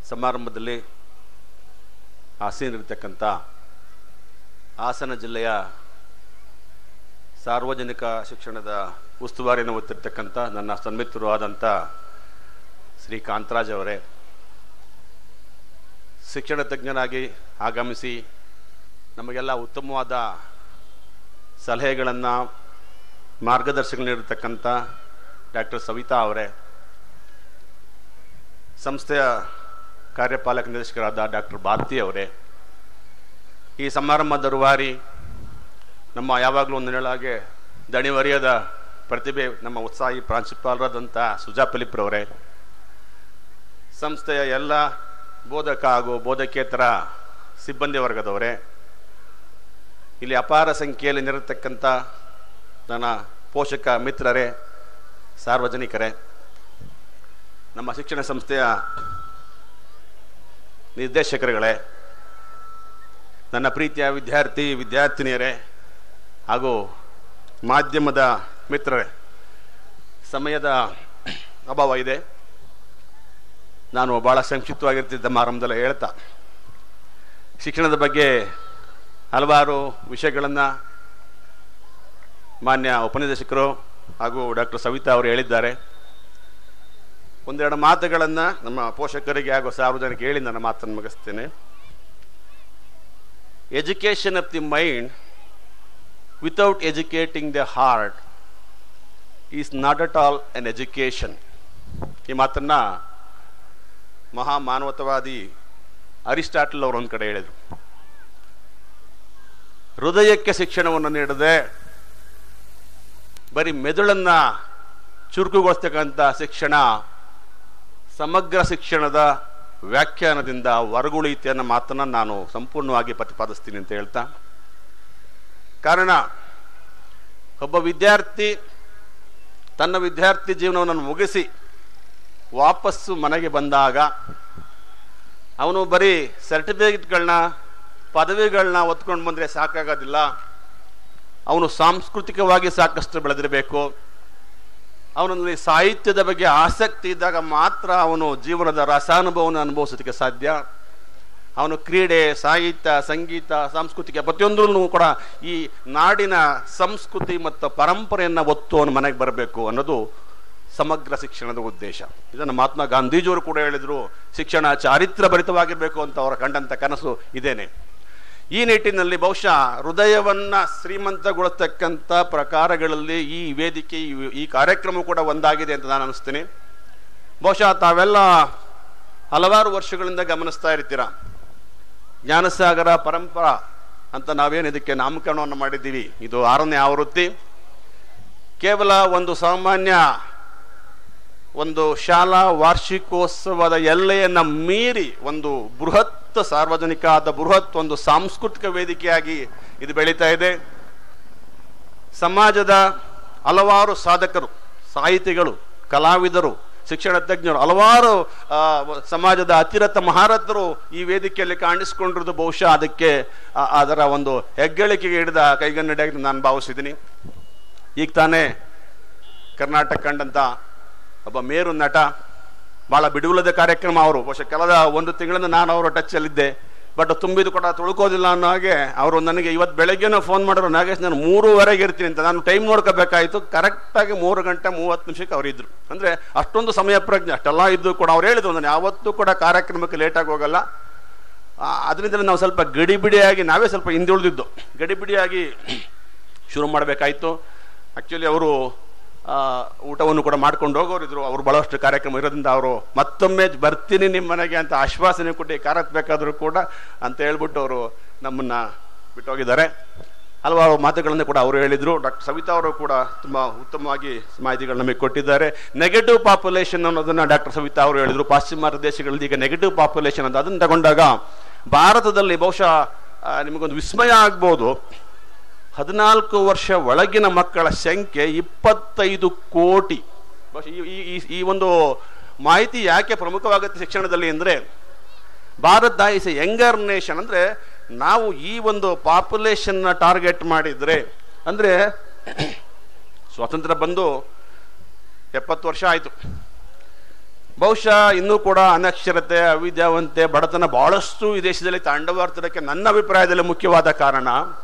ಸಮಾರಂಭದಲ್ಲಿ ಆಸೀನರಿರ್ತಕ್ಕಂಥ ಹಾಸನ ಜಿಲ್ಲೆಯ ಸಾರ್ವಜನಿಕ ಶಿಕ್ಷಣದ ಉಸ್ತುವಾರಿಯನ್ನು ಹೊತ್ತಿರ್ತಕ್ಕಂಥ ನನ್ನ ಸನ್ಮಿತ್ರರು ಆದಂಥ ಶ್ರೀ ಕಾಂತರಾಜ್ ಅವರೇ ಶಿಕ್ಷಣ ತಜ್ಞರಾಗಿ ಆಗಮಿಸಿ ನಮಗೆಲ್ಲ ಉತ್ತಮವಾದ ಸಲಹೆಗಳನ್ನು ಮಾರ್ಗದರ್ಶನ ನೀಡಿರ್ತಕ್ಕಂಥ ಡಾಕ್ಟರ್ ಸವಿತಾ ಅವರೇ ಸಂಸ್ಥೆಯ ಕಾರ್ಯಪಾಲಕ ನಿರ್ದೇಶಕರಾದ ಡಾಕ್ಟರ್ ಭಾರತಿ ಅವರೇ ಈ ಸಮಾರಂಭದ ರೂವಾರಿ ನಮ್ಮ ಯಾವಾಗಲೂ ಒಂದು ಹೇಳಾಗೆ ದಣಿವರಿಯದ ಪ್ರತಿಭೆ ನಮ್ಮ ಉತ್ಸಾಹಿ ಪ್ರಾಂಶುಪಾಲರಾದಂಥ ಸುಜಾ ಫಿಲಿಪ್ರವರೇ ಸಂಸ್ಥೆಯ ಎಲ್ಲ ಬೋಧಕ ಹಾಗೂ ಬೋಧಕೇತರ ಸಿಬ್ಬಂದಿ ವರ್ಗದವರೇ ಇಲ್ಲಿ ಅಪಾರ ಸಂಖ್ಯೆಯಲ್ಲಿ ನಿರತಕ್ಕಂಥ ನನ್ನ ಪೋಷಕ ಮಿತ್ರರೇ ಸಾರ್ವಜನಿಕರೇ ನಮ್ಮ ಶಿಕ್ಷಣ ಸಂಸ್ಥೆಯ ನಿರ್ದೇಶಕರುಗಳೇ ನನ್ನ ಪ್ರೀತಿಯ ವಿದ್ಯಾರ್ಥಿ ವಿದ್ಯಾರ್ಥಿನಿಯರೇ ಹಾಗೂ ಮಾಧ್ಯಮದ ಮಿತ್ರರೇ ಸಮಯದ ಅಭಾವ ಇದೆ ನಾನು ಭಾಳ ಸಂಕ್ಷಿಪ್ತವಾಗಿರ್ತಿದ್ದ ಸಮಾರಂಭದಲ್ಲಿ ಹೇಳ್ತಾ ಶಿಕ್ಷಣದ ಬಗ್ಗೆ ಹಲವಾರು ವಿಷಯಗಳನ್ನು ಮಾನ್ಯ ಉಪನಿರ್ದೇಶಕರು ಹಾಗೂ ಡಾಕ್ಟರ್ ಸವಿತಾ ಅವರು ಹೇಳಿದ್ದಾರೆ ಒಂದೆರಡು ಮಾತುಗಳನ್ನು ನಮ್ಮ ಪೋಷಕರಿಗೆ ಹಾಗೂ ಸಾರ್ವಜನಿಕ ಹೇಳಿ ನನ್ನ ಮಾತನ್ನು ಮುಗಿಸ್ತೇನೆ education of the mind without educating the heart is not at all an education ಈ ಮಾತನ್ನು ಮಹಾ ಮಾನವತವಾದಿ ಅರಿಸ್ಟಾಟಲ್ ಅವರು ಒಂದು ಕಡೆ ಹೇಳಿದರು ಹೃದಯಕ್ಕೆ ಶಿಕ್ಷಣವನ್ನು ನೀಡದೆ ಬರೀ ಮೆದುಳನ್ನ ಚುರುಕುಗೊಳಿಸ್ತಕ್ಕಂಥ ಶಿಕ್ಷಣ ಸಮಗ್ರ ಶಿಕ್ಷಣದ ವ್ಯಾಖ್ಯಾನದಿಂದ ಹೊರಗುಳಿಯುತ್ತೆ ಅನ್ನೋ ಮಾತನ್ನು ನಾನು ಸಂಪೂರ್ಣವಾಗಿ ಪ್ರತಿಪಾದಿಸ್ತೀನಿ ಅಂತ ಹೇಳ್ತಾ ಕಾರಣ ಒಬ್ಬ ವಿದ್ಯಾರ್ಥಿ ತನ್ನ ವಿದ್ಯಾರ್ಥಿ ಜೀವನವನ್ನು ಮುಗಿಸಿ ವಾಪಸ್ಸು ಮನೆಗೆ ಬಂದಾಗ ಅವನು ಬರೀ ಸರ್ಟಿಫಿಕೇಟ್ಗಳನ್ನ ಪದವಿಗಳನ್ನ ಒತ್ಕೊಂಡು ಬಂದರೆ ಸಾಕಾಗೋದಿಲ್ಲ ಅವನು ಸಾಂಸ್ಕೃತಿಕವಾಗಿ ಸಾಕಷ್ಟು ಬೆಳೆದಿರಬೇಕು ಅವನಲ್ಲಿ ಸಾಹಿತ್ಯದ ಬಗ್ಗೆ ಆಸಕ್ತಿ ಇದ್ದಾಗ ಮಾತ್ರ ಅವನು ಜೀವನದ ರಸಾನುಭವವನ್ನು ಅನುಭವಿಸೋದಕ್ಕೆ ಸಾಧ್ಯ ಅವನು ಕ್ರೀಡೆ ಸಾಹಿತ್ಯ ಸಂಗೀತ ಸಾಂಸ್ಕೃತಿಕ ಪ್ರತಿಯೊಂದರಲ್ಲೂ ಕೂಡ ಈ ನಾಡಿನ ಸಂಸ್ಕೃತಿ ಮತ್ತು ಪರಂಪರೆಯನ್ನು ಒತ್ತು ಅವನು ಮನೆಗೆ ಬರಬೇಕು ಅನ್ನೋದು ಸಮಗ್ರ ಶಿಕ್ಷಣದ ಉದ್ದೇಶ ಇದನ್ನು ಮಹಾತ್ಮ ಗಾಂಧೀಜಿಯವರು ಕೂಡ ಹೇಳಿದರು ಶಿಕ್ಷಣ ಚಾರಿತ್ರ್ಯ ಭರಿತವಾಗಿರಬೇಕು ಅಂತ ಅವರ ಕಂಡಂಥ ಕನಸು ಇದೇನೆ ಈ ನಿಟ್ಟಿನಲ್ಲಿ ಬಹುಶಃ ಹೃದಯವನ್ನ ಶ್ರೀಮಂತಗೊಳಿಸ್ತಕ್ಕಂಥ ಪ್ರಕಾರಗಳಲ್ಲಿ ಈ ವೇದಿಕೆ ಈ- ಈ ಕಾರ್ಯಕ್ರಮ ಕೂಡ ಒಂದಾಗಿದೆ ಅಂತ ನಾನು ಅನಿಸ್ತೀನಿ ಬಹುಶಃ ತಾವೆಲ್ಲ ಹಲವಾರು ವರ್ಷಗಳಿಂದ ಗಮನಿಸ್ತಾ ಇರ್ತೀರ ಜ್ಞಾನಸಾಗರ ಪರಂಪರಾ ಅಂತ ನಾವೇನು ಇದಕ್ಕೆ ನಾಮಕರಣವನ್ನು ಮಾಡಿದ್ದೀವಿ ಇದು ಆರನೇ ಆವೃತ್ತಿ ಕೇವಲ ಒಂದು ಸಾಮಾನ್ಯ ಒಂದು ಶಾಲಾ ವಾರ್ಷಿಕೋತ್ಸವದ ಎಲ್ಲೆಯನ್ನು ಮೀರಿ ಒಂದು ಬೃಹತ್ ಸಾರ್ವಜನಿಕ ಆದ ಬೃಹತ್ ಒಂದು ಸಾಂಸ್ಕೃತಿಕ ವೇದಿಕೆಯಾಗಿ ಇದು ಬೆಳೀತಾ ಇದೆ ಸಮಾಜದ ಹಲವಾರು ಸಾಧಕರು ಸಾಹಿತಿಗಳು ಕಲಾವಿದರು ಶಿಕ್ಷಣ ತಜ್ಞರು ಹಲವಾರು ಆ, ಸಮಾಜದ ಅತಿರಥ ಮಹಾರಥರು ಈ ವೇದಿಕೆಯಲ್ಲಿ ಕಾಣಿಸಿಕೊಂಡಿರೋದು ಬಹುಶಃ ಅದಕ್ಕೆ ಆ, ಅದರ ಒಂದು ಹೆಗ್ಗಳಿಕೆಗೆ ಹಿಡಿದ ಕೈಗನ್ನಡಿಯಾಗಿ ನಾನು ಭಾವಿಸಿದ್ದೀನಿ ಈಗ ತಾನೇ ಕರ್ನಾಟಕ ಕಂಡಂತ ಒಬ್ಬ ಮೇರು ನಟ ಭಾಳ ಬಿಡುವಿಲ್ಲದ ಕಾರ್ಯಕ್ರಮ ಅವರು ಬಹುಶಃ ಕಳೆದ ಒಂದು ತಿಂಗಳಿಂದ ನಾನು ಅವರ ಟಚ್ಚಲ್ಲಿದ್ದೆ ಬಟ್ ತುಂಬಿದು ಕೂಡ ತುಳ್ಕೋದಿಲ್ಲ ಅನ್ನೋ ಹಾಗೆ ಅವರು ನನಗೆ ಇವತ್ತು ಬೆಳಗ್ಗೆನೂ ಫೋನ್ ಮಾಡಿದ್ರು ನಾಗೇಶ್ ನಾನು ಮೂರುವರೆಗೆ ಇರ್ತೀನಿ ಅಂತ ನಾನು ಟೈಮ್ ನೋಡ್ಕೋಬೇಕಾಯಿತು ಕರೆಕ್ಟಾಗಿ ಮೂರು ಗಂಟೆ ಮೂವತ್ತು ನಿಮಿಷಕ್ಕೆ ಅವ್ರು ಇದ್ರು ಅಂದರೆ ಅಷ್ಟೊಂದು ಸಮಯ ಪ್ರಜ್ಞೆ ಅಷ್ಟೆಲ್ಲ ಇದ್ದು ಕೂಡ ಅವ್ರು ಹೇಳಿದ್ರು ನಾನು ಯಾವತ್ತೂ ಕೂಡ ಕಾರ್ಯಕ್ರಮಕ್ಕೆ ಲೇಟಾಗಿ ಹೋಗಲ್ಲ ಆ, ಅದರಿಂದ ನಾವು ಸ್ವಲ್ಪ ಗಡಿಬಿಡಿಯಾಗಿ ನಾವೇ ಸ್ವಲ್ಪ ಹಿಂದುಳಿದಿದ್ದು ಗಡಿಬಿಡಿಯಾಗಿ ಶುರು ಮಾಡಬೇಕಾಯಿತು ಆ್ಯಕ್ಚುಲಿ ಅವರು ಆ, ಊಟವನ್ನು ಕೂಡ ಮಾಡ್ಕೊಂಡು ಹೋಗೋರಿದ್ರು ಅವರು ಭಾಳಷ್ಟು ಕಾರ್ಯಕ್ರಮ ಇರೋದ್ರಿಂದ ಅವರು ಮತ್ತೊಮ್ಮೆ ಬರ್ತೀನಿ ನಿಮ್ಮ ಮನೆಗೆ ಅಂತ ಆಶ್ವಾಸನೆ ಕೊಟ್ಟು ಕಾರತ್ಬೇಕಾದ್ರೂ ಕೂಡ ಅಂತ ಹೇಳ್ಬಿಟ್ಟು ಅವರು ನಮ್ಮನ್ನು ಬಿಟ್ಟೋಗಿದ್ದಾರೆ ಹಲವಾರು ಮಾತುಗಳನ್ನು ಕೂಡ ಅವರು ಹೇಳಿದರು ಡಾಕ್ಟರ್ ಸವಿತಾ ಅವರು ಕೂಡ ತುಂಬ ಉತ್ತಮವಾಗಿ ಮಾಹಿತಿಗಳು ನಮಗೆ ಕೊಟ್ಟಿದ್ದಾರೆ ನೆಗೆಟಿವ್ ಪಾಪ್ಯುಲೇಷನ್ ಅನ್ನೋದನ್ನು ಡಾಕ್ಟರ್ ಸವಿತಾ ಅವರು ಹೇಳಿದರು ಪಾಶ್ಚಿಮಾತ್ಯ ದೇಶಗಳಲ್ಲಿ ಈಗ ನೆಗೆಟಿವ್ ಪಾಪ್ಯುಲೇಷನ್ ಅಂತ ಅದನ್ನು ತಗೊಂಡಾಗ ಭಾರತದಲ್ಲಿ ಬಹುಶಃ ಆ, ನಿಮಗೊಂದು ವಿಸ್ಮಯ ಆಗ್ಬೋದು ಹದಿನಾಲ್ಕು ವರ್ಷ ಒಳಗಿನ ಮಕ್ಕಳ ಸಂಖ್ಯೆ ಇಪ್ಪತ್ತೈದು ಕೋಟಿ ಬಹುಶಃ ಈ- ಈ- ಈ- ಈ ಒಂದು ಮಾಹಿತಿ ಯಾಕೆ ಪ್ರಮುಖವಾಗುತ್ತೆ ಶಿಕ್ಷಣದಲ್ಲಿ ಅಂದರೆ Bharat is a younger nation ಅಂದರೆ ನಾವು ಈ ಒಂದು ಪಾಪ್ಯುಲೇಷನ್ನ ಟಾರ್ಗೆಟ್ ಮಾಡಿದರೆ ಅಂದರೆ ಸ್ವಾತಂತ್ರ್ಯ ಬಂದು ಎಪ್ಪತ್ತು ವರ್ಷ ಆಯಿತು ಬಹುಶಃ ಇನ್ನೂ ಕೂಡ ಅನಕ್ಷರತೆ ಅವಿದ್ಯಾವಂತೆ ಬಡತನ ಬಹಳಷ್ಟು ಈ ದೇಶದಲ್ಲಿ ತಾಂಡವಾಡ್ತಿರೋಕ್ಕೆ ನನ್ನ ಅಭಿಪ್ರಾಯದಲ್ಲಿ ಮುಖ್ಯವಾದ ಕಾರಣ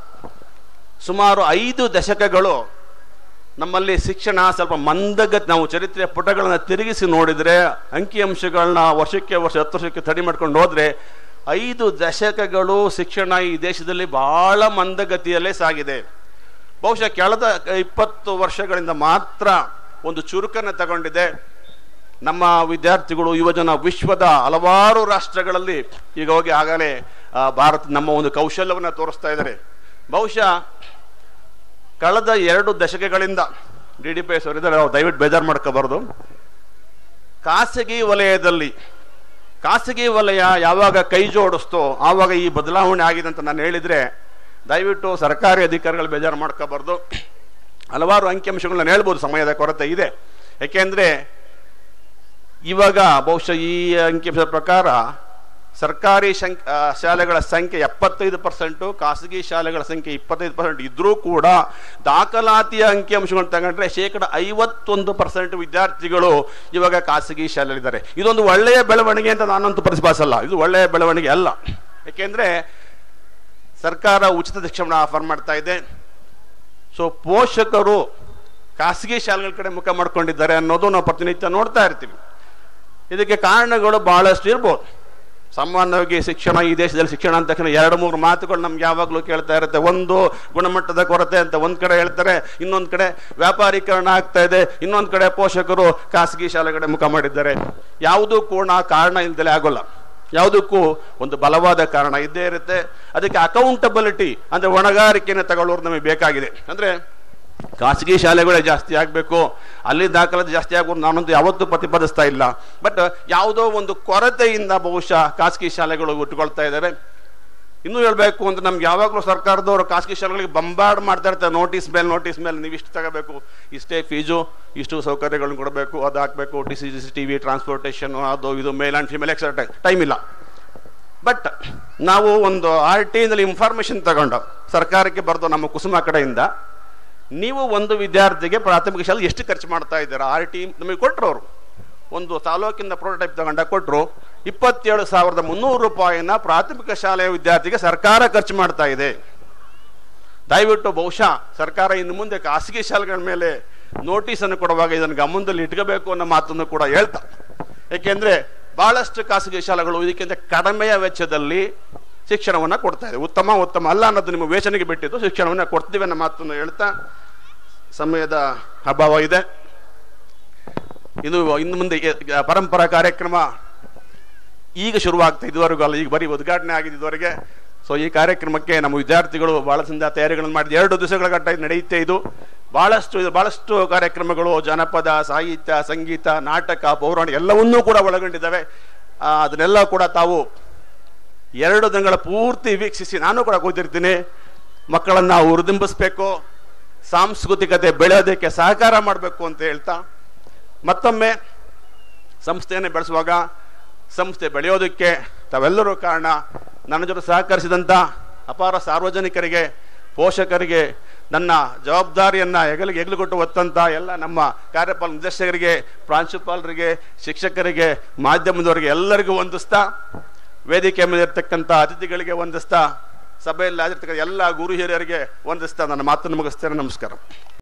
ಸುಮಾರು ಐದು ದಶಕಗಳು ನಮ್ಮಲ್ಲಿ ಶಿಕ್ಷಣ ಸ್ವಲ್ಪ ಮಂದಗತಿ ನಾವು ಚರಿತ್ರೆಯ ಪುಟಗಳನ್ನ ತಿರುಗಿಸಿ ನೋಡಿದರೆ ಅಂಕಿಅಂಶಗಳನ್ನ ವರ್ಷಕ್ಕೆ ವರ್ಷ ಹತ್ತು ವರ್ಷಕ್ಕೆ ತಡಿ ಮಾಡ್ಕೊಂಡು ಹೋದ್ರೆ ಐದು ದಶಕಗಳು ಶಿಕ್ಷಣ ಈ ದೇಶದಲ್ಲಿ ಬಹಳ ಮಂದಗತಿಯಲ್ಲೇ ಸಾಗಿದೆ ಬಹುಶಃ ಕಳೆದ ಇಪ್ಪತ್ತು ವರ್ಷಗಳಿಂದ ಮಾತ್ರ ಒಂದು ಚುರುಕನ್ನು ತಗೊಂಡಿದೆ ನಮ್ಮ ವಿದ್ಯಾರ್ಥಿಗಳು ಯುವಜನ ವಿಶ್ವದ ಹಲವಾರು ರಾಷ್ಟ್ರಗಳಲ್ಲಿ ಈಗ ಹೋಗಿ ಆಗಲೇ ಆ, ಭಾರತ ನಮ್ಮ ಒಂದು ಕೌಶಲ್ಯವನ್ನು ತೋರಿಸ್ತಾ ಇದ್ದಾರೆ ಬಹುಶಃ ಕಳೆದ ಎರಡು ದಶಕಗಳಿಂದ ಡಿ ಡಿ ಪಿ ಎಸ್ ಅವರಿದ್ದಾರೆ ಅವ್ರು ದಯವಿಟ್ಟು ಬೇಜಾರು ಮಾಡ್ಕೋಬಾರ್ದು ಖಾಸಗಿ ವಲಯದಲ್ಲಿ ಖಾಸಗಿ ವಲಯ ಯಾವಾಗ ಕೈ ಜೋಡಿಸ್ತೋ ಆವಾಗ ಈ ಬದಲಾವಣೆ ಆಗಿದೆ ಅಂತ ನಾನು ಹೇಳಿದ್ರೆ ದಯವಿಟ್ಟು ಸರ್ಕಾರಿ ಅಧಿಕಾರಿಗಳು ಬೇಜಾರು ಮಾಡ್ಕೋಬಾರ್ದು ಹಲವಾರು ಅಂಕಿಅಂಶಗಳನ್ನ ನಾನು ಹೇಳ್ಬೋದು ಸಮಯದ ಕೊರತೆ ಇದೆ ಯಾಕೆಂದ್ರೆ ಇವಾಗ ಬಹುಶಃ ಈ ಅಂಕಿಅಂಶದ ಪ್ರಕಾರ ಸರ್ಕಾರಿ ಶಂಕ್ ಆ, ಶಾಲೆಗಳ ಸಂಖ್ಯೆ ಎಪ್ಪತ್ತೈದು ಪರ್ಸೆಂಟು ಖಾಸಗಿ ಶಾಲೆಗಳ ಸಂಖ್ಯೆ ಇಪ್ಪತ್ತೈದು ಪರ್ಸೆಂಟ್ ಇದ್ರೂ ಕೂಡ ದಾಖಲಾತಿಯ ಅಂಕಿಅಂಶಗಳನ್ನ ತಗೊಂಡ್ರೆ ಶೇಕಡ ಐವತ್ತೊಂದು ಪರ್ಸೆಂಟ್ ವಿದ್ಯಾರ್ಥಿಗಳು ಇವಾಗ ಖಾಸಗಿ ಶಾಲೆಯಲ್ಲಿದ್ದಾರೆ ಇದೊಂದು ಒಳ್ಳೆಯ ಬೆಳವಣಿಗೆ ಅಂತ ನಾನಂತೂ ಪ್ರತಿಪಾದಿಸಲ್ಲ ಇದು ಒಳ್ಳೆಯ ಬೆಳವಣಿಗೆ ಅಲ್ಲ ಯಾಕೆಂದ್ರೆ ಸರ್ಕಾರ ಉಚಿತ ಶಿಕ್ಷಣ ಆಫರ್ ಮಾಡ್ತಾ ಇದೆ ಸೊ ಪೋಷಕರು ಖಾಸಗಿ ಶಾಲೆಗಳ ಕಡೆ ಮುಖ ಮಾಡ್ಕೊಂಡಿದ್ದಾರೆ ಅನ್ನೋದು ನಾವು ಪ್ರತಿನಿತ್ಯ ನೋಡ್ತಾ ಇರ್ತೀವಿ ಇದಕ್ಕೆ ಕಾರಣಗಳು ಬಹಳಷ್ಟು ಇರ್ಬೋದು ಸಾಮಾನ್ಯವಾಗಿ ಶಿಕ್ಷಣ ಈ ದೇಶದಲ್ಲಿ ಶಿಕ್ಷಣ ಅಂತ ತಕ್ಷಣ ಎರಡು ಮೂರು ಮಾತುಗಳು ನಮ್ಗೆ ಯಾವಾಗಲೂ ಕೇಳ್ತಾ ಇರುತ್ತೆ ಒಂದು ಗುಣಮಟ್ಟದ ಕೊರತೆ ಅಂತ ಒಂದ್ ಕಡೆ ಹೇಳ್ತಾರೆ ಇನ್ನೊಂದ್ ಕಡೆ ವ್ಯಾಪಾರೀಕರಣ ಆಗ್ತಾ ಇದೆ ಇನ್ನೊಂದ್ ಕಡೆ ಪೋಷಕರು ಖಾಸಗಿ ಶಾಲೆ ಕಡೆ ಮುಖ ಮಾಡಿದ್ದಾರೆ ಯಾವುದೂ ಕೂಡ ಕಾರಣ ಇಲ್ದಲೇ ಆಗೋಲ್ಲ ಯಾವುದಕ್ಕೂ ಒಂದು ಬಲವಾದ ಕಾರಣ ಇದ್ದೇ ಇರುತ್ತೆ ಅದಕ್ಕೆ ಅಕೌಂಟಬಿಲಿಟಿ ಅಂದ್ರೆ ಹೊಣೆಗಾರಿಕೆಯನ್ನು ತಗೊಳ್ಳೋರು ನಮಗೆ ಬೇಕಾಗಿದೆ ಅಂದ್ರೆ ಖಾಸಗಿ ಶಾಲೆಗಳೇ ಜಾಸ್ತಿ ಆಗಬೇಕು ಅಲ್ಲಿ ದಾಖಲಾತಿ ಜಾಸ್ತಿ ಆಗೋದು ನಾನಂತೂ ಯಾವತ್ತೂ ಪ್ರತಿಪಾದಿಸ್ತಾ ಇಲ್ಲ ಬಟ್ ಯಾವುದೋ ಒಂದು ಕೊರತೆಯಿಂದ ಬಹುಶಃ ಖಾಸಗಿ ಶಾಲೆಗಳು ಉಟ್ಕೊಳ್ತಾ ಇದ್ದಾರೆ ಇನ್ನೂ ಹೇಳಬೇಕು ಅಂದ್ರೆ ನಮ್ಗೆ ಯಾವಾಗಲೂ ಸರ್ಕಾರದವರು ಖಾಸಗಿ ಶಾಲೆಗಳಿಗೆ ಬಂಬಾರ್ಡ್ ಮಾಡ್ತಾ ಇರ್ತಾರೆ ನೋಟಿಸ್ ಮೇಲೆ ನೋಟಿಸ್ ಮೇಲೆ ನೀವು ಇಷ್ಟು ತಗೋಬೇಕು ಇಷ್ಟೇ ಫೀಸು ಇಷ್ಟು ಸೌಕರ್ಯಗಳನ್ನ ಕೊಡಬೇಕು ಅದು ಹಾಕಬೇಕು D C C T V transportation ಅದು ಇದು male and female etcetera time ಇಲ್ಲ ಬಟ್ ನಾವು ಒಂದು ಆರ್ ಟಿ ಇಂದಲ್ಲಿ ಇನ್ಫಾರ್ಮೇಶನ್ ತಗೊಂಡು ಸರ್ಕಾರಕ್ಕೆ ಬರೆದು ನಮ್ಮ ಕುಸುಮ ಕಡೆಯಿಂದ ನೀವು ಒಂದು ವಿದ್ಯಾರ್ಥಿಗೆ ಪ್ರಾಥಮಿಕ ಶಾಲೆ ಎಷ್ಟು ಖರ್ಚು ಮಾಡ್ತಾ ಇದ್ದೀರಾ ಆರ್ ಟಿ ನಮಗೆ ಕೊಟ್ಟರು ಅವರು ಒಂದು ತಾಲೂಕಿಂದ ಪ್ರೋಟೋಟೈಪ್ ತಗೊಂಡ ಕೊಟ್ಟರು ಇಪ್ಪತ್ತೇಳು ಸಾವಿರದ ಮುನ್ನೂರು ರೂಪಾಯಿನ ಪ್ರಾಥಮಿಕ ಶಾಲೆಯ ವಿದ್ಯಾರ್ಥಿಗೆ ಸರ್ಕಾರ ಖರ್ಚು ಮಾಡ್ತಾ ಇದೆ ದಯವಿಟ್ಟು ಬಹುಶಃ ಸರ್ಕಾರ ಇನ್ನು ಮುಂದೆ ಖಾಸಗಿ ಶಾಲೆಗಳ ಮೇಲೆ ನೋಟಿಸ್ ಅನ್ನು ಕೊಡುವಾಗ ಇದನ್ನು ಗಮನದಲ್ಲಿ ಇಟ್ಕೋಬೇಕು ಅನ್ನೋ ಮಾತನ್ನು ಕೂಡ ಹೇಳ್ತಾ ಯಾಕೆಂದ್ರೆ ಬಹಳಷ್ಟು ಖಾಸಗಿ ಶಾಲೆಗಳು ಇದಕ್ಕಿಂತ ಕಡಿಮೆಯ ವೆಚ್ಚದಲ್ಲಿ ಶಿಕ್ಷಣವನ್ನ ಕೊಡ್ತಾ ಇದೆ ಉತ್ತಮ ಉತ್ತಮ ಅಲ್ಲ ಅನ್ನೋದು ನಿಮ್ಮ ವೇಚನೆಗೆ ಬಿಟ್ಟಿದ್ದು ಶಿಕ್ಷಣವನ್ನ ಕೊಡ್ತೀವಿ ಅನ್ನೋ ಮಾತನ್ನು ಹೇಳ್ತಾ ಸಮಯದ ಅಭಾವ ಇದೆ ಇದು ಇನ್ನು ಮುಂದೆ ಎ- ಪರಂಪರಾ ಕಾರ್ಯಕ್ರಮ ಈಗ ಶುರುವಾಗ್ತಾ ಇದುವರೆಗೂ ಅಲ್ಲ ಈಗ ಬರೀ ಉದ್ಘಾಟನೆ ಆಗಿದೆ ಇದುವರೆಗೆ ಸೊ ಈ ಕಾರ್ಯಕ್ರಮಕ್ಕೆ ನಮ್ಮ ವಿದ್ಯಾರ್ಥಿಗಳು ಬಹಳ ಸಂದ ತಯಾರಿಗಳನ್ನು ಮಾಡಿದ ಎರಡು ದಿವಸಗಳ ಗಂಟ ಇದು ನಡೆಯುತ್ತೆ ಇದು ಬಹಳಷ್ಟು ಇದು ಬಹಳಷ್ಟು ಕಾರ್ಯಕ್ರಮಗಳು ಜನಪದ ಸಾಹಿತ್ಯ ಸಂಗೀತ ನಾಟಕ ಪೌರಾಣಿಕ ಎಲ್ಲವನ್ನೂ ಕೂಡ ಒಳಗೊಂಡಿದ್ದಾವೆ ಆ, ಅದನ್ನೆಲ್ಲ ಕೂಡ ತಾವು ಎರಡು ದಿನಗಳ ಪೂರ್ತಿ ವೀಕ್ಷಿಸಿ ನಾನು ಕೂಡ ಕೂತಿರ್ತೀನಿ ಮಕ್ಕಳನ್ನ ಹುರಿದಿಂಬಿಸ್ಬೇಕು ಸಾಂಸ್ಕೃತಿಕತೆ ಬೆಳೆಯೋದಕ್ಕೆ ಸಹಕಾರ ಮಾಡಬೇಕು ಅಂತ ಹೇಳ್ತಾ ಮತ್ತೊಮ್ಮೆ ಸಂಸ್ಥೆಯನ್ನು ಬೆಳೆಸುವಾಗ ಸಂಸ್ಥೆ ಬೆಳೆಯೋದಕ್ಕೆ ತಾವೆಲ್ಲರೂ ಕಾರಣ ನನ್ನ ಜೊತೆ ಸಹಕರಿಸಿದಂಥ ಅಪಾರ ಸಾರ್ವಜನಿಕರಿಗೆ ಪೋಷಕರಿಗೆ ನನ್ನ ಜವಾಬ್ದಾರಿಯನ್ನ ಹೆಗಲಿಗೆ ಹೆಗಲುಗೊಟ್ಟು ಒತ್ತಂತ ಎಲ್ಲ ನಮ್ಮ ಕಾರ್ಯಪಾಲ ನಿರ್ದೇಶಕರಿಗೆ ಪ್ರಾಂಶುಪಾಲರಿಗೆ ಶಿಕ್ಷಕರಿಗೆ ಮಾಧ್ಯಮದವರಿಗೆ ಎಲ್ಲರಿಗೂ ವಂದಿಸ್ತಾ ವೇದಿಕೆ ಮೇಲೆ ಇರ್ತಕ್ಕಂಥ ಅತಿಥಿಗಳಿಗೆ ವಂದಿಸ್ತಾ ಸಭೆಯಲ್ಲಿ ಹಾಜರಿರ್ತಕ್ಕಂಥ ಎಲ್ಲ ಗುರು ಹಿರಿಯರಿಗೆ ವಂದಿಸ್ತಾ ನನ್ನ ಮಾತನ್ನು ಮುಗಿಸ್ತೇನೆ ನಮಸ್ಕಾರ